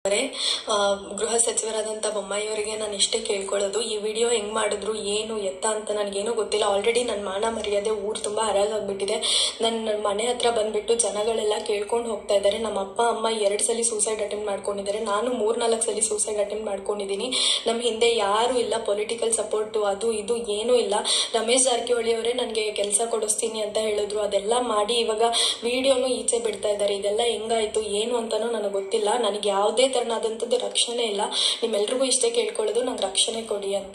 ಆದರೆ ಆ, ಗೃಹ ಸಚಿವರಾದಂಥ ಬೊಮ್ಮಾಯಿಯವರಿಗೆ ನಾನು ಇಷ್ಟೇ ಕೇಳ್ಕೊಳ್ಳೋದು ಈ ವಿಡಿಯೋ ಹೆಂಗ್ ಮಾಡಿದ್ರು ಏನು ಎತ್ತ ಅಂತ ನನಗೇನು ಗೊತ್ತಿಲ್ಲ ಆಲ್ರೆಡಿ ನನ್ನ ಮಾನ ಮರ್ಯಾದೆ ಊರು ತುಂಬ ಹರಾಗಾಗ್ಬಿಟ್ಟಿದೆ ನನ್ನ ಮನೆ ಹತ್ರ ಬಂದ್ಬಿಟ್ಟು ಜನಗಳೆಲ್ಲ ಕೇಳ್ಕೊಂಡು ಹೋಗ್ತಾ ಇದ್ದಾರೆ ನಮ್ಮ ಅಪ್ಪ ಅಮ್ಮ ಎರಡು ಸಲ ಸೂಸೈಡ್ ಅಟೆಂಪ್ಟ್ ಮಾಡ್ಕೊಂಡಿದ್ದಾರೆ ನಾನು ಮೂರ್ನಾಲ್ಕು ಸಲ ಸೂಸೈಡ್ ಅಟೆಂಪ್ಟ್ ಮಾಡ್ಕೊಂಡಿದ್ದೀನಿ ನಮ್ಮ ಹಿಂದೆ ಯಾರು ಇಲ್ಲ ಪೊಲಿಟಿಕಲ್ ಸಪೋರ್ಟು ಅದು ಇದು ಏನೂ ಇಲ್ಲ ರಮೇಶ್ ಜಾರಕಿಹೊಳಿ ಅವರೇ ನನಗೆ ಕೆಲಸ ಕೊಡಿಸ್ತೀನಿ ಅಂತ ಹೇಳಿದ್ರು ಅದೆಲ್ಲ ಮಾಡಿ ಇವಾಗ ವಿಡಿಯೋನು ಈಚೆ ಬಿಡ್ತಾ ಇದ್ದಾರೆ ಇದೆಲ್ಲ ಹೆಂಗಾಯ್ತು ಏನು ಅಂತಾನೂ ನನಗೆ ಗೊತ್ತಿಲ್ಲ ನನಗೆ ಯಾವುದೇ ತರನಾದಂಥದ್ದು ರಕ್ಷಣೆ ಇಲ್ಲ ನಿಮ್ಮೆಲ್ರಿಗೂ ಇಷ್ಟೇ ಕೇಳ್ಕೊಳ್ಳೋದು ನಂಗೆ ರಕ್ಷಣೆ ಕೊಡಿ ಅಂತ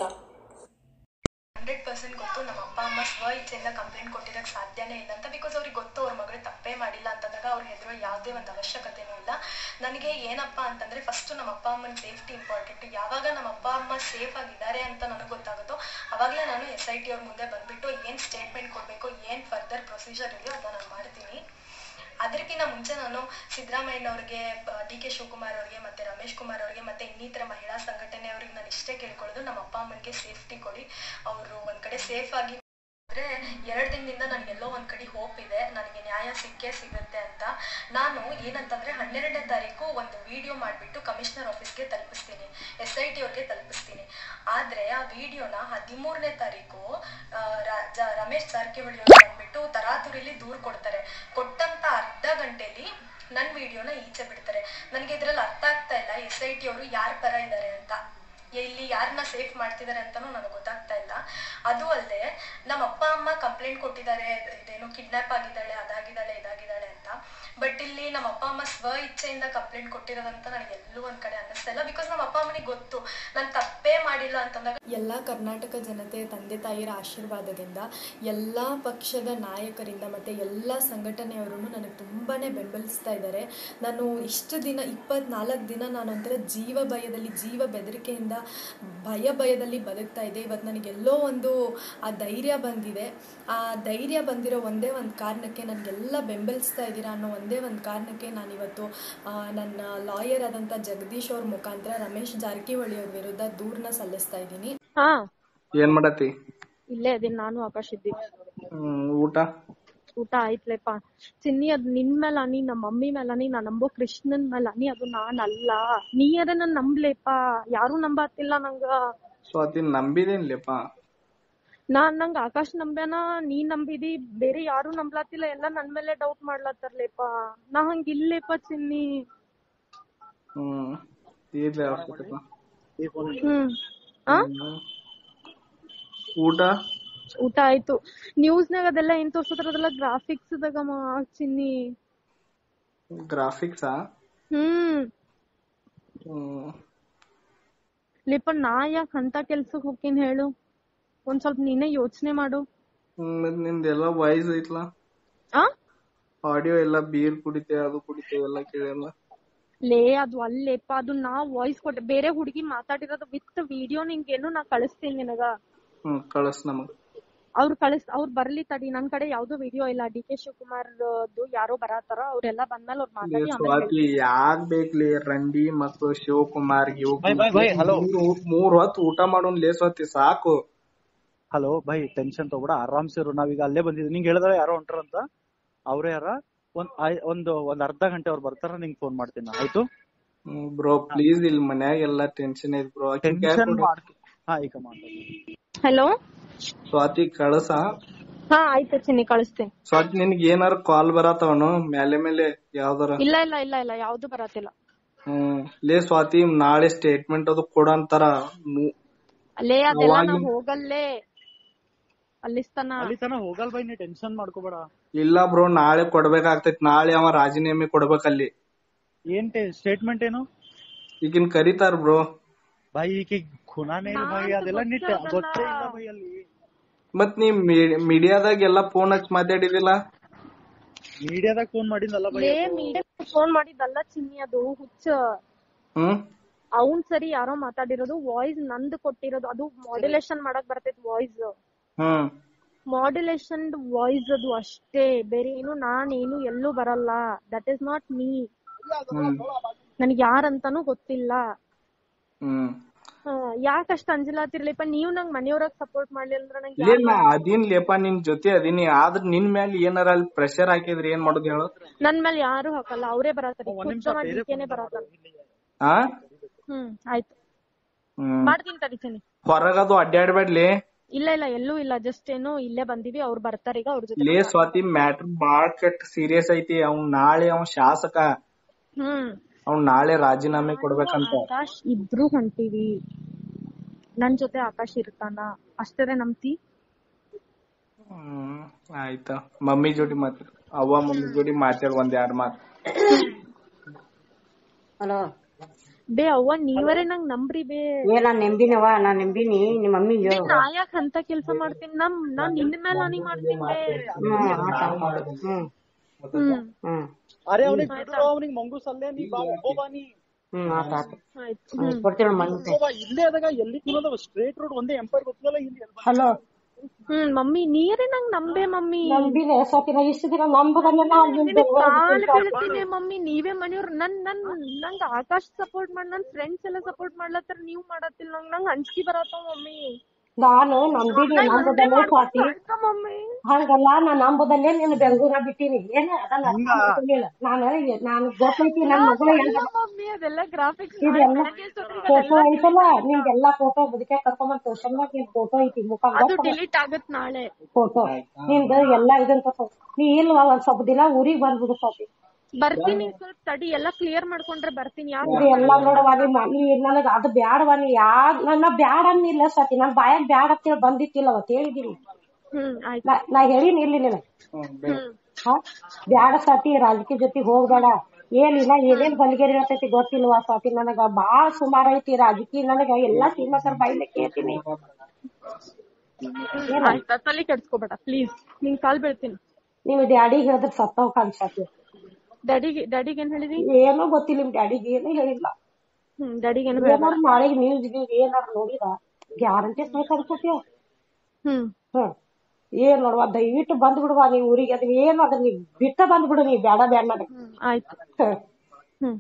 ಹಂಡ್ರೆಡ್ ಪರ್ಸೆಂಟ್ ಗೊತ್ತು ನಮ್ಮ ಅಪ್ಪ ಅಮ್ಮ ಸ್ವ ಇಚ್ಛೆಯಿಂದ ಕಂಪ್ಲೇಂಟ್ ಕೊಟ್ಟಿರೋಕ್ಕೆ ಸಾಧ್ಯನೇ ಇಲ್ಲ ಅಂತ ಬಿಕಾಸ್ ಅವ್ರಿಗೆ ಗೊತ್ತು ಅವ್ರ ಮಗಳು ತಪ್ಪೇ ಮಾಡಿಲ್ಲ ಅಂತಂದಾಗ ಅವ್ರು ಹೆದರೋ ಯಾವುದೇ ಒಂದು ಅವಶ್ಯಕತೆನೂ ಇಲ್ಲ ನನಗೆ ಏನಪ್ಪ ಅಂತಂದ್ರೆ ಫಸ್ಟ್ ನಮ್ಮ ಅಪ್ಪ ಅಮ್ಮನ ಸೇಫ್ಟಿ ಇಂಪಾರ್ಟೆಂಟ್ ಯಾವಾಗ ನಮ್ಮ ಅಪ್ಪ ಅಮ್ಮ ಸೇಫ್ ಆಗಿದ್ದಾರೆ ಅಂತ ನನಗೆ ಗೊತ್ತಾಗುತ್ತೋ ಅವಾಗಲೇ ನಾನು ಎಸ್ ಐ ಟಿ ಅವ್ರ ಮುಂದೆ ಬಂದ್ಬಿಟ್ಟು ಏನು ಸ್ಟೇಟ್ಮೆಂಟ್ ಕೊಡಬೇಕು ಏನು ಫರ್ದರ್ ಪ್ರೊಸೀಜರ್ ಇದೆಯೋ ಅದನ್ನ ನಾನು ಮಾಡ್ತೀನಿ ಅದಕ್ಕಿಂತ ಮುಂಚೆ ನಾನು ಸಿದ್ದರಾಮಯ್ಯನವ್ರಿಗೆ ಡಿ ಕೆ ಶಿವಕುಮಾರ್ ಅವ್ರಿಗೆ ಮತ್ತೆ ರಮೇಶ್ ಕುಮಾರ್ ಅವ್ರಿಗೆ ಮತ್ತೆ ಇನ್ನಿತರ ಮಹಿಳಾ ಸಂಘಟನೆ ಅವ್ರಿಗೆ ನಾನು ಇಷ್ಟೇ ಕೇಳ್ಕೊಳ್ಳೋದು ನಮ್ಮ ಅಪ್ಪ ಅಮ್ಮನಿಗೆ ಸೇಫ್ಟಿ ಕೊಡಿ ಅವರು ಒಂದ್ ಕಡೆ ಸೇಫ್ ಆಗಿ ಆದ್ರೆ ಎರಡು ದಿನದಿಂದ ನನಗೆಲ್ಲೋ ಒಂದ್ ಕಡೆ ಹೋಪ್ ಇದೆ ನನಗೆ ನ್ಯಾಯ ಸಿಕ್ಕೇ ಸಿಗುತ್ತೆ ಅಂತ ನಾನು ಏನಂತಂದ್ರೆ ಹನ್ನೆರಡನೇ ತಾರೀಕು ಒಂದು ವಿಡಿಯೋ ಮಾಡಿಬಿಟ್ಟು ಕಮಿಷನರ್ ಆಫೀಸ್ಗೆ ತಲುಪಿಸ್ತೀನಿ ಎಸ್ ಐ ಟಿ ಅವ್ರಿಗೆ ತಲುಪಿಸ್ತೀನಿ ಆದ್ರೆ ಆ ವಿಡಿಯೋನ ಹದಿಮೂರನೇ ತಾರೀಕು ಆ, ರ- ಜ- ರಮೇಶ್ ಜಾರಕಿಹೊಳಿ ಅವರು ಬಂದ್ಬಿಟ್ಟು ತರಾತುರಿಲಿ ದೂರ್ ಕೊಡ್ತಾರೆ ಕೊಟ್ಟಂತ ಅರ್ಧ ಗಂಟೆಲಿ ನನ್ನ ವಿಡಿಯೋನ ಈಚೆ ಬಿಡ್ತಾರೆ ನನಗೆ ಇದ್ರಲ್ಲಿ ಅರ್ಥ ಆಗ್ತಾ ಇಲ್ಲ ಎಸ್ ಐ ಟಿ ಅವರು ಯಾರ ಪರ ಇದ್ದಾರೆ ಅಂತ ಇಲ್ಲಿ ಯಾರನ್ನ ಸೇಫ್ ಮಾಡ್ತಿದ್ದಾರೆ ಅಂತಾನೂ ನನಗೆ ಗೊತ್ತಾಗ್ತಾ ಇಲ್ಲ ಅದು ಅಲ್ಲದೆ ನಮ್ಮ ಅಪ್ಪ ಅಮ್ಮ ಕಂಪ್ಲೇಂಟ್ ಕೊಟ್ಟಿದ್ದಾರೆ ಇದೇನು ಕಿಡ್ನಾಪ್ ಆಗಿದ್ದಾಳೆ ಅದಾಗಿದ್ದಾಳೆ ಇದಾಗಿದ್ದಾಳೆ ಅಂತ ಬಟ್ ಇಲ್ಲಿ ನಮ್ಮ ಅಪ್ಪ ಅಮ್ಮ ಸ್ವ ಇಚ್ಛೆಯಿಂದ ಕಂಪ್ಲೇಂಟ್ ಕೊಟ್ಟಿರೋದಂತ ನನಗೆ ಎಲ್ಲೂ ಒಂದ್ ಕಡೆ ಅನ್ನಿಸ್ತಾ ಇಲ್ಲ ಬಿಕಾಸ್ ನಮ್ಮ ಅಪ್ಪ ಅಮ್ಮನಿಗೆ ಗೊತ್ತು ನಾನು ತಪ್ಪೇ ಮಾಡಿಲ್ಲ ಅಂತಂದಾಗ ಎಲ್ಲ ಕರ್ನಾಟಕ ಜನತೆ ತಂದೆ ತಾಯಿಯರ ಆಶೀರ್ವಾದದಿಂದ ಎಲ್ಲ ಪಕ್ಷದ ನಾಯಕರಿಂದ ಮತ್ತು ಎಲ್ಲ ಸಂಘಟನೆಯವರು ನನಗೆ ತುಂಬಾ ಬೆಂಬಲಿಸ್ತಾ ಇದ್ದಾರೆ ನಾನು ಇಷ್ಟು ದಿನ ಇಪ್ಪತ್ನಾಲ್ಕು ದಿನ ನಾನು ಒಂಥರ ಜೀವ ಭಯದಲ್ಲಿ ಜೀವ ಬೆದರಿಕೆಯಿಂದ ಭಯ ಭಯದಲ್ಲಿ ಬದುಕ್ತಾ ಇದ್ದೆ ಇವತ್ತು ನನಗೆಲ್ಲೋ ಒಂದು ಆ ಧೈರ್ಯ ಬಂದಿದೆ ಆ ಧೈರ್ಯ ಬಂದಿರೋ ಒಂದೇ ಒಂದು ಕಾರಣಕ್ಕೆ ನನಗೆಲ್ಲ ಬೆಂಬಲಿಸ್ತಾ ಇದ್ದೀರಾ ಅನ್ನೋ ಒಂದೇ ಒಂದು ಕಾರಣಕ್ಕೆ ನಾನಿವತ್ತು ಆ, ನನ್ನ ಲಾಯರ್ ಆದಂಥ ಜಗದೀಶ್ ಅವ್ರ ಮುಖಾಂತರ ರಮೇಶ್ ಜಾರಕಿಹೊಳಿ ಅವ್ರ ವಿರುದ್ಧ ದೂರನ್ನ ಸಲ್ಲಿಸ್ತಾ ಇದ್ದೀನಿ ಹಾ ಏನ್ ಮಾಡತಿ ಇಲ್ಲೇ ಅದೀನಿ ನಾನು ಆಕಾಶ್ ಇದ್ದೀವಿ ಹ್ಮ್ ಊಟ ಊಟ ಆಯ್ತ್ಲೆಪ್ಪ ಚಿನ್ನಿ ಅದ್ ನಿನ್ ಮೇಲ ನೀ ನಮ್ಮ ಮಮ್ಮಿ ಮೇಲ ನೀ ನಾ ನಂಬೋ ಕೃಷ್ಣನ್ ಮೇಲ ನೀ ಅದು ನಾನ್ ಅಲ್ಲ ನೀಯರ ನನ್ ನಂಬ್ಲೆಪ್ಪ ಯಾರು ನಂಬತ್ತಿಲ್ಲ ನಂಗ ಸ್ವಾತಿ ನಂಬಿದೇನ್ಲಿಪ್ಪ ನಾನ್ ನಂಗ್ ಆಕಾಶ್ ನಂಬ್ಯಾನ ನೀ ನಂಬಿದಿ ಬೇರೆ ಯಾರು ನಂಬ್ಲಾತಿಲ್ಲ ಎಲ್ಲಾ ನನ್ ಮೇಲೆ ಡೌಟ್ ಮಾಡ್ಲತ್ತಾರ್ಲೆಪ್ಪ ನಾ ಹಂಗ ಇಲ್ಲೇಪ ಚಿನ್ನಿ ಹ್ಮ್ ಇರ್ಲಿ ಆಗ್ತೈತಪ್ಪ. ಹ್ಮ್ ಆ ಹ್ಮ್. ಊಟ ಊಟ ಆಯ್ತು ನ್ಯೂಸ್ನಾಗ ಅದೆಲ್ಲ ಏನ್ ತೋರ್ಸತ್ರ ಅದೆಲ್ಲ ಗ್ರಾಫಿಕ್ಸ್ ದಾಗಮ್ಮ ಚಿನ್ನಿ ಗ್ರಾಫಿಕ್ಸಾ ಹ್ಮ್ ಹ್ಮ್ ಲಿಪ ನಾ ಯಾಕ್ ಅಂತ ಕೆಲ್ಸಕ್ ಹೋಗ್ತೀನಿ ಹೇಳು ಒಂದ್ ಸ್ವಲ್ಪ ನೀನೇ ಯೋಚನೆ ಮಾಡು ಹ್ಮ್, ಮತ್ ನಿಂದೆಲ್ಲ ವಾಯ್ಸ್ ಐತ್ಲ ಆ ಆಡಿಯೋ ಎಲ್ಲ ಬೀರ್ ಕುಡಿತೆ ಅದು ಕುಡಿತೆ ಎಲ್ಲ ಕೇಳಲ್ಲ ಲೇ ಅದು ಅಲ್ಲೇಪ್ಪ ಅದು ನಾ ವಾಯ್ಸ್ ಕೊಟ್ಟೆ ಬೇರೆ ಹುಡುಗಿ ಮಾತಾಡಿರೋದು ವಿತ್ ವಿಡಿಯೋ ನಿಂಗೇನು ನಾ ಕಳಿಸ್ತೀನಿ ನಿನಗ ಹ್ಮ್ ಕಳಸ್ ನಮಗ್ ಅವ್ರು ಕಳಿಸ್ ಅವ್ರು ಬರ್ಲಿ ತಡಿ ನನ್ ಕಡೆ ಯಾವ್ದು ವಿಡಿಯೋ ಇಲ್ಲ ಡಿ ಕೆ ಶಿವಕುಮಾರ್ ಯಾರೋ ಬರತಾರ ಅವ್ರೆಲ್ಲ ಬಂದ್ಮೇಲೆ ಅವ್ರು ಮಾತಾಡಿ ಆಮೇಲೆ ಸ್ವಾತಿ ಯಾಕ್ ಬೇಕ್ಲಿ ರಂಡಿ ಮತ್ತು Shivakumar bye, bye, bye, hello. ಮೂರ್ ಮೂರ್ ಹೊತ್ತು ಊಟ ಮಾಡೋನ್ ಲೇ ಸ್ವಾತಿ ಸಾಕು ಹಲೋ ಬೈ ಟೆನ್ಷನ್ ತಗೋಬೇಡ ಆರಾಮ್ಸೆ ಇರು ನಾವೀಗ ಅಲ್ಲೇ ಬಂದಿದ್ವಿ ನಿಂಗೆ ಹೇಳಿದ್ರೆ ಯಾರೋ ಹೊಂಟ್ರಂತ ಅವ್ರೇ ಯಾರ ಒಂದ್ ಐ- ಒಂದು ಒಂದ್ ಅರ್ಧ ಗಂಟೆ ಅವ್ರು ಬರ್ತಾರ ನಿಂಗೆ ಫೋನ್ ಮಾಡ್ತೀನಿ ನಾನು, ಆಯ್ತು ಬ್ರೋ ಪ್ಲೀಸ್ ಇಲ್ಲಿ ಮನ್ಯಾಗ ಎಲ್ಲಾ ಟೆನ್ಷನ್ ಐತ್ ಬ್ರೋ ಟೆನ್ಷನ್ ಮಾಡ್ಕೊ ಹಾ ಈಗ ಮಾತಾಡಿ ಹಲೋ ಸ್ವಾತಿ ಕಳಸ ಹಾ ಆಯ್ತು ಚಿನ್ನಿ ಕಳಿಸ್ತೀನಿ ಸ್ವಾತಿ ನಿನ್ಗೆ ಏನಾರ ಕಾಲ್ ಬರತ್ತವನು ಮೇಲೆ ಮೇಲೆ ಯಾವ್ದಾರ ಇಲ್ಲ ಇಲ್ಲ ಇಲ್ಲ ಇಲ್ಲ ಯಾವ್ದು ಬರತ್ತಿಲ್ಲ ಹ್ಮ್ ಲೇ ಸ್ವಾತಿ ನಾಳೆ ಸ್ಟೇಟ್ಮೆಂಟ್ ಅದು ಕೊಡಂತಾರ ಮು- ಅಲ್ಲೇ ಅದೆಲ್ಲ ನಾ ಅವಾಗಿನ್- ಹೋಗಲ್ಲೇ ಅಲ್ಲಿಸ್ತನ ಅಲ್ಲಿ ತನ ಹೋಗಲ್ ಬೈ ನೀ ಟೆನ್ಷನ್ ಮಾಡ್ಕೋಬೇಡ ಇಲ್ಲ ಬ್ರೋ ನಾಳೆ ಕೊಡ್ಬೇಕಾಗ್ತೈತಿ ನಾಳೆ ಅವ ರಾಜೀನಾಮೆ ಕೊಡ್ಬೇಕಲ್ಲಿ ಏನ್ ಸ್ಟೇಟ್ಮೆಂಟ್ ಏನು ಈಗಿನ್ ಕರೀತಾರ ಬ್ರೋ ಬೈ ಈಗ ಖುನಾನೇ ಇಲ್ಲ ಬೈ ನಾನ್ ಅದೆಲ್ಲ ನಿಟ್ಟ ಗೊತ್ತೇ ಆಗಲ್ಲ. ಗೊತ್ತೇ ಇಲ್ಲ ಬೈ ಅಲ್ಲಿ ಮತ್ ನೀ ಮೀಡಿಯಾದಾಗ ಎಲ್ಲಾ ಫೋನ್ ಹಚ್ಚಿ ಮಾತಾಡಿದಿಲ್ಲ ಮೀಡಿಯಾದಾಗ ಫೋನ್ ಮಾಡಿದ್ನಲ್ಲ ಬೈ ಲೇ ಮೀಡಿಯಾ ಫೋನ್ ಮಾಡಿದ್ದಲ್ಲ ಚಿನ್ನಿ ಅದು ಹುಚ್ಚ ಹ್ಮ್ ಅವ್ನ್ ಸರಿ ಯಾರೋ ಮಾತಾಡಿರೋದು ವಾಯ್ಸ್ ನಂದು ಕೊಟ್ಟಿರೋದು ಅದು ಮಾಡ್ಯುಲೇಷನ್ ಮಾಡಕ್ ಬರ್ತೈತಿ ವಾಯ್ಸ್ ಹ್ಮ್ ಮಾಡ್ಯುಲೇಷನ್ ವಾಯ್ಸ್ ಅದು ಅಷ್ಟೇ ಬೇರೆ ಏನು ನಾನೇನು ಎಲ್ಲೂ ಬರಲ್ಲ that is not me hmm ನನ್ಗೆ ಯಾರಂತಾನೂ ಗೊತ್ತಿಲ್ಲ ಹ್ಮ್ ಯಾಕಷ್ಟ ಅಂಜಲಾತಿರ್ಲಿಪ್ಪ ನೀವ್ ನಂಗ್ ಮನೆಯವ್ರಾಗ ಸಪೋರ್ಟ್ ಮಾಡ್ಲಿಲ್ಲ ಅಂದ್ರೆ ನಂಗೆ ಇಲ್ಲ ನಾ ಅದೀನ್ ಲೇಪ ನಿನ್ ಜೊತೆ ಅದೀನಿ ಆದ್ರ ನಿನ್ ಮ್ಯಾಲ ಏನಾರ ಅಲ್ಲಿ ಪ್ರೆಷರ್ ಹಾಕಿದ್ರಿ ಏನ್ ಮಾಡೋದ್ ಹೇಳು ನನ್ ಮೇಲೆ ಯಾರು ಹಾಕಲ್ಲ ಅವರೇ ಬರತ್ತಾರ ಒಂದ್ ನಿಮಿಷ ಕುಚ್ಚ ಬೇರೆ ಮಾಡಿಕೆನೆ ಬರತ್ತಾರ ಆ ಹ್ಮ್ ಆಯ್ತು ಹ್ಮ್ ಮಾಡ್ತೀನಿ ತಡಿತೀನಿ ಹೊರಗದು ಅಡ್ಡಾಡ್ಬೇಡ್ಲಿ ಇಲ್ಲ ಇಲ್ಲ ಎಲ್ಲೂ ಇಲ್ಲ ಜಸ್ಟ್ ಏನೋ ಇಲ್ಲೇ ಬಂದಿವಿ ಅವ್ರು ಬರ್ತಾರ ಈಗ ಅವ್ರ ಜೊತೆ ಲೇ ಸ್ವಾತಿ ಮ್ಯಾಟ್ರ್ ಬಾಳ್ ಕೆಟ್ಟ ಸೀರಿಯಸ್ ಐತಿ ಅವ್ನ್ ನಾಳೆ ಅವ್ನ್ ಶಾಸಕ ಹ್ಮ್ ಅವ್ನ್ ನಾಳೆ ರಾಜೀನಾಮೆ ಕೊಡ್ಬೇಕಂತ ಆಕಾಶ್ ಇಬ್ರು ಹೊಂಟಿವಿ ನನ್ ಜೊತೆ ಆಕಾಶ್ ಇರ್ತಾನ ಅಷ್ಟೇ ನಂಬ್ತಿ ಹ್ಮ್ ಆಯ್ತ ಮಮ್ಮಿ ಜೋಡಿ ಮಾತಾಡ್ ಅವ್ವ ಮಮ್ಮಿ ಜೋಡಿ ಮಾತಾಡ್ ಒಂದ್ ಎರಡ್ ಮಾತ್ ಹಲೋ ಬೇ ಅವ್ವ ನೀವರೇ ನಂಗ್ ನಂಬ್ರಿ ಬೇ ಏ ನಾನ್ ನೆಂಬಿನವ ನಾನ್ ನೆಂಬಿನಿ ನಿಮ್ಮ ಮಮ್ಮಿ ಬೇ, ನಾ ಯಾಕ್ ಅಂತ ಕೆಲ್ಸ ಮಾಡ್ತೀನಿ ನಮ್ ನಾನ್ ನಿನ್ನ ಮೇಲೆ ಹಾನಿ ಮಾಡ್ತೀನಿ ಬೇ ಹ್ಮ್ ಹ್ಮ್ ಹ್ಮ್ ಅರೆ ಅವನಿಗೆ ಬಿಡು ಅವನಿಗೆ ಮಂಗೂಸ್ ಅಲ್ಲೇ ನೀ ಬಾ ಒಬ್ಬ ಬಾ ನೀ ಹ್ಮ್ ಆತ ಆತ ಆಯ್ತು ಹ್ಮ್ ಕೊಡ್ತೀರ ಮಣ್ಣು ಒಬ್ಬ ಇಲ್ಲೇ ಆದಾಗ ಎಲ್ಲಿ ತಿನ್ನೋದು ಸ್ಟ್ರೇಟ್ ರೋಡ್ ಒಂದೇ ಎಂಪೈರ್ ಗೊತ್ತಿಲ್ಲ ಇಲ್ಲಿ ಎಲ್ಲಿ ಬಾ- ಹಲೋ ಹ್ಮ್ ಮಮ್ಮಿ ನೀರೇ ನಂಗ್ ನಂಬೆ ಮಮ್ಮಿ ನಂಬಿದೆ ಸೋತಿನ ಇಷ್ಟು ದಿನ ನಂಬದಲ್ಲ ನಾವ್ ನಿಮ್ ನಿನಗ್ ಕಾಲ್ ಬೀಳ್ತೀನಿ ಮಮ್ಮಿ ನೀವೇ ಮನೆಯವ್ರ ನನ್ ನನ್ ನಂಗ್ ಆಕಾಶ್ ಸಪೋರ್ಟ್ ಮಾಡ್ ನನ್ ಫ್ರೆಂಡ್ಸ್ ಎಲ್ಲ ಸಪೋರ್ಟ್ ಮಾಡ್ಲತ್ತಾರ ನೀವ್ ಮಾಡತ್ತಿಲ್ಲ ನಂಗ್ ನಂಗ್ ಅಂಜಿಕೆ ಬರತ್ತಾವ ಮಮ್ಮಿ ನಾನು ನಂಬಿನಿ ನಂಬದಲ್ಲೇ ಸ್ವಾತಿ ಆಯ್ತಾ ಮಮ್ಮಿ ಹಂಗಲ್ಲ ನಾನ್ ನಂಬದಲ್ಲೇ ನೀನು ಬೆಂಗಳೂರ ಬಿಟ್ಟಿನಿ ಏನ ಅದನ್ನ ಅರ್ಥ ಮಾಡ್ಕೊಂಡಿಲ್ಲ. ನಾನು ನಾನು ಗೊತ್ತೈತಿ ನನ್ ಮಗಳು ಹೆಂಗ ಇಲ್ಲ ಮಮ್ಮಿ ಅದೆಲ್ಲ ಗ್ರಾಫಿಕ್ಸ್ ಇದೆಲ್ಲ ಫೋಟೋ ಐತಲ್ಲ ನಿಮ್ಗೆಲ್ಲಾ ಫೋಟೋ ಬದುಕೆ ಕರ್ಕೊಂಬಂದ್ ಸೋಷಲ್ ನಾಗ ನಿನ್ ಫೋಟೋ ಐತಿ ಮುಖ ಅದು ಡಿಲೀಟ್ ಆಗತ್ ನಾಳೆ ಫೋಟೋ ನಿಂದ ಎಲ್ಲಾ ಇದನ್ ತಗೋ ನೀ ಇಲ್ವಾ ಒಂದ್ ಸ್ವಲ್ಪ ದಿನ ಊರಿಗ್ ಬಂದ್ಬಿಡು ಸ್ವಾತಿ ಬರ್ತೀನಿ ಸ್ವಲ್ಪ ತಡಿ ಎಲ್ಲ ಕ್ಲಿಯರ್ ಮಾಡ್ಕೊಂಡ್ರೆ ಬರ್ತೀನಿ ಯಾಕೆ ಇದು ಎಲ್ಲಾ ನೋಡವ ನಿಮ್ಮ ನೀ ನನಗ ಅದು ಬ್ಯಾಡವ ನೀ ಯಾ ನನ್ನ ಬ್ಯಾಡ ಅನ್ನಿಲ್ಲ ಸ್ವಾತಿ ನನ್ ಬಾಯಾಗ ಬ್ಯಾಡ ಅಂತೇಳಿ ಬಂದಿತ್ತಿಲ್ಲ ಅವತ್ ಹೇಳಿದೀನಿ ಹ್ಮ್ ಆಯ್ತು ನಾ- ನಾ ಹೇಳಿನಿ ಇಲ್ಲಿ ನಿನಗ ಹ್ಮ್ ಹಾ ಬ್ಯಾಡ ಸ್ವಾತಿ ರಾಜಕೀಯ ಜೊತೆ ಹೋಗ್ಬೇಡ ಏನಿಲ್ಲ ಏನೇನ್ ಬಲಿಗೆರಿ ಇರ್ತೈತಿ ಗೊತ್ತಿಲ್ವಾ ಸ್ವಾತಿ ನನಗ ಬಾಳ ಸುಮಾರ್ ಐತಿ ರಾಜಕೀಯ ನನಗ ಎಲ್ಲಾ ಶ್ರೀಮಂತರ ಬಾಯಿಲೆ ಕೇಳ್ತೀನಿ ಆಯ್ತಾ ತಲೆ ಕೆಡ್ಸ್ಕೊಬೇಡ ಪ್ಲೀಸ್ ನಿನ್ ಕಾಲ್ ಬೀಳ್ತೀನಿ ನೀವು ಡ್ಯಾಡಿಗೆ ಹೇಳಿದ್ರ ಸತ್ತವ್ ಕಾಣಿಸ್ತಾತಿ ಡ್ಯಾಡಿಗೆ ಡ್ಯಾಡಿಗೆ ಏನ್ ಹೇಳಿದಿ ಏನೋ ಗೊತ್ತಿಲ್ಲ ನಿಮ್ ಡ್ಯಾಡಿಗೆ ಏನೂ ಹೇಳಿಲ್ಲ ಹ್ಮ್ ಡ್ಯಾಡಿಗೆ ಏನ್ ಹೇಳ್ಬೇಡ ಏನಾರು ನಾಳೆಗೆ ನ್ಯೂಸ್ ಗೀಸ್ ಏನಾರು ನೋಡಿದ ಗ್ಯಾರಂಟಿ ಕಳ್ಸತ್ಯ ಹ್ಮ್ ಹ್ಮ್ ಏನ್ ನೋಡುವ ದಯವಿಟ್ಟು ಬಂದ್ ಬಿಡುವ ನೀ ಊರಿಗೆ ಅದ್ ಏನು ಅದ್ರ ನೀ ಬಿಟ್ಟ ಬಂದ್ ಬಿಡು ನೀ ಬ್ಯಾಡ ಬ್ಯಾಡ ನನಗ ಹ್ಮ್ ಆಯ್ತು ಹ್ಮ್. ಹ್ಮ್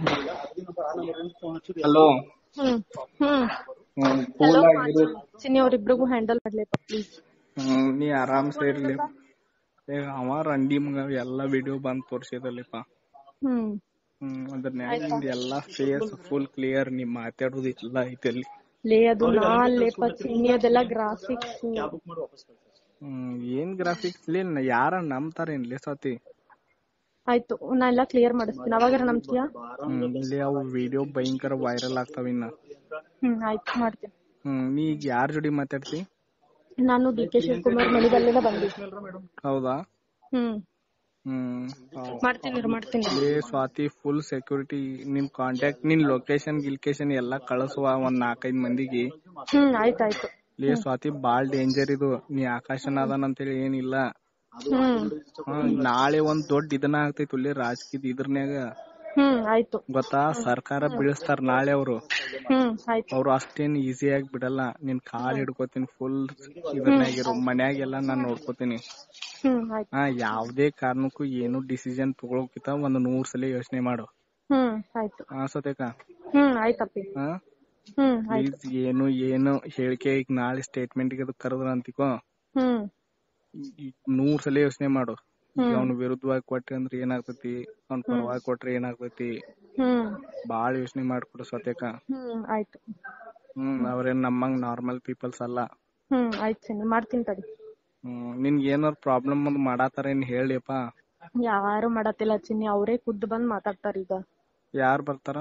ಹಲೋ ಹ್ಮ್ ಹ್ಮ್ ಹ್ಮ್ ಕೂಲ್ ಆಗಿರು ಚಿನ್ನಿ ಅವ್ರಿಬ್ರಿಗೂ ಹ್ಯಾಂಡಲ್ ಮಾಡ್ಲಿಪ್ಪ ಪ್ಲೀಸ್ ಹ್ಮ್ ನೀ ಆರಾಮ್ಸೆ ಇರ್ಲಿ ಏ ಅವ ರಂಡಿ ಮಗ ಎಲ್ಲಾ ವಿಡಿಯೋ ಬಂದ್ ತೋರ್ಸಿದಲ್ಲಿಪ್ಪ ಹ್ಮ್ ಹ್ಮ್ ಅದ್ರನ್ಯಾಗ ನಿಂದ್ ಎಲ್ಲಾ ಫೇಸ್ ಫುಲ್ ಕ್ಲಿಯರ್ ನೀ ಮಾತಾಡೋದು ಎಲ್ಲ ಐತಿ ಅಲ್ಲಿ ಲೇ ಅದು ನಾ ಲೇಪ ಚಿನ್ನಿ ಅದೆಲ್ಲ ಗ್ರಾಫಿಕ್ಸ್ ಹ್ಮ್ ಏನ್ ಗ್ರಾಫಿಕ್ಸ್ ಲೇ ಯಾರ ನಂಬ್ತಾರೇನ್ಲಿ ಸತಿ ಆಯ್ತು ನಾ ಎಲ್ಲಾ ಕ್ಲಿಯರ್ ಮಾಡಿಸ್ತೀನಿ ಅವಾಗಾರ ನಂಬ್ತೀಯಾ ಹ್ಮ್ ಇಲ್ಲಿ ಅವು ವಿಡಿಯೋ ಭಯಂಕರ ವೈರಲ್ ಆಗ್ತಾವ ಇನ್ನ ಹ್ಮ್ ಆಯ್ತು ಮಾಡ್ತೀನಿ ಹ್ಮ್ ನೀ ಈಗ ಯಾರ ಜೋಡಿ ಮಾತಾಡ್ತಿ ನಾನು ಡಿ ಕೆ ಶಿವಕುಮಾರ್ ಮಣಿಗಲ್ಲಿಂದ ಬಂದಿದ್ದೆ ಹೌದಾ ಹ್ಮ್ ಹ್ಮ್ ಹೌದ್. ಮಾಡ್ತೀನಿ ಇರು, ಮಾಡ್ತೀನಿ ಲೇ ಸ್ವಾತಿ ಫುಲ್ ಸೆಕ್ಯೂರಿಟಿ ನಿನ್ ಕಾಂಟ್ಯಾಕ್ಟ್ ನಿನ್ ಲೊಕೇಶನ್ ಗಿಲ್ಕೇಶನ್ ಎಲ್ಲಾ ಕಳಿಸುವ ಒಂದ್ ನಾಲ್ಕೈದ್ ಮಂದಿಗೆ ಹ್ಮ್ ಆಯ್ತಾಯ್ತು ಲೇ ಸ್ವಾತಿ ಬಾಳ್ ಡೇಂಜರ್ ಇದು ನೀ ಆಕಾಶನ ಅದಾನ ಅಂತೇಳಿ ಏನಿಲ್ಲ ಹ್ಮ್ ಹ್ಮ್, ನಾಳೆ ಒಂದ್ ದೊಡ್ಡ ಇದನ್ನ ಆಗ್ತೈತಿ ಇಲ್ಲಿ ರಾಜಕೀಯ ಇದ್ರನ್ಯಾಗ ಹ್ಮ್ ಆಯ್ತು ಗೊತ್ತಾ ಸರ್ಕಾರ ಬೀಳಿಸ್ತಾರ ನಾಳೆ ಅವ್ರು ಹ್ಮ್ ಆಯ್ತು ಅವ್ರು ಅಷ್ಟೇನ್ ಈಸಿಯಾಗಿ ಬಿಡಲ್ಲ ನಿನ್ ಕಾಲ್ ಹಿಡ್ಕೋತೀನಿ ಫುಲ್ ಇದ್ರನ್ಯಾಗಿರು ಮನ್ಯಾಗೆಲ್ಲ ನಾನ್ ನೋಡ್ಕೋತೀನಿ ಹ್ಮ್ ಆಯ್ತು ಹಾ ಯಾವ್ದೇ ಕಾರಣಕ್ಕೂ ಏನು ಡಿಸಿಷನ್ ತಗೊಳಕಿತ ಒಂದ್ ನೂರ್ ಸಲ ಯೋಚನೆ ಮಾಡು ಹ್ಮ್ ಆಯ್ತು ಹಾ ಸತ್ಯಕ ಹ್ಮ್ ಆಯ್ತಪ್ಪಿ ಹಾ ಹ್ಮ್ ಆಯ್ತು ಪ್ಲೀಸ್ ಏನು ಏನು ಹೇಳಿಕೆ ಈಗ ನಾಳೆ ಸ್ಟೇಟ್ಮೆಂಟ್ ಗೆ ಅದು ಕರೆದ್ರ ಅಂತಿಕೋ ಹ್ಮ್ ಈ ನೂರ್ ಸಲ ಯೋಚನೆ ಮಾಡು ಈಗ ಅವ್ನ ವಿರುದ್ಧವಾಗಿ ಕೊಟ್ರಿ ಅಂದ್ರೆ ಏನಾಗ್ತೈತಿ ಅವ್ನ ಪರವಾಗಿ ಕೊಟ್ರೆ ಏನಾಗ್ತೈತಿ ಹ್ಮ್ ಬಾಳ ಯೋಚನೆ ಮಾಡ್ಕೊಡು ಸತ್ಯಕ ಹ್ಮ್ ಆಯ್ತು ಹ್ಮ್ ಅವ್ರೇನ್ ನಮ್ಮಂಗ್ ನಾರ್ಮಲ್ ಪೀಪಲ್ಸ್ ಅಲ್ಲ ಹ್ಮ್ ಆಯ್ತು ಚಿನ್ನಿ ಮಾಡ್ತೀನಿ ತಡಿ ಹ್ಮ್ ನಿನ್ಗೆ ಏನಾರ ಪ್ರಾಬ್ಲಮ್ ಒಂದ್ ಮಾಡಾತಾರ ಏನ್ ಹೇಳಿಯಪ್ಪ ಯಾರು ಮಾಡತ್ತಿಲ್ಲ ಚಿನ್ನಿ ಅವರೇ ಖುದ್ದು ಬಂದ್ ಮಾತಾಡ್ತಾರ ಈಗ ಯಾರ್ ಬರ್ತಾರ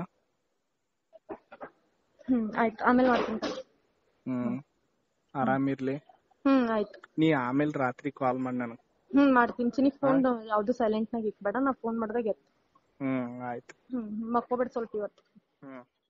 ಹ್ಮ್ ಆಯ್ತು ಆಮೇಲೆ ಮಾಡ್ತೀನಿ ತಡಿ. ಹ್ಮ್ ಆರಾಮಿರ್ಲಿ ಹ್ಮ್ ಆಯ್ತು ನೀ ಆಮೇಲ್ ರಾತ್ರಿ ಕಾಲ್ ಮಾಡ್ ನನಗ್ ಹ್ಮ್ ಮಾಡ್ತೀನಿ ಚಿನ್ನಿ ಫೋನ್ ಯಾವ್ದು ಸೈಲೆಂಟ್ ನಾಗ ಇಕ್ಬೇಡ ನಾ ಫೋನ್ ಮಾಡ್ದಾಗ ಎತ್ತು ಹ್ಮ್ ಆಯ್ತು ಹ್ಮ್ ಮಕ್ಕೋಬೇಡ ಸ್ವಲ್ಪ ಇವತ್ತು ಹ್ಮ್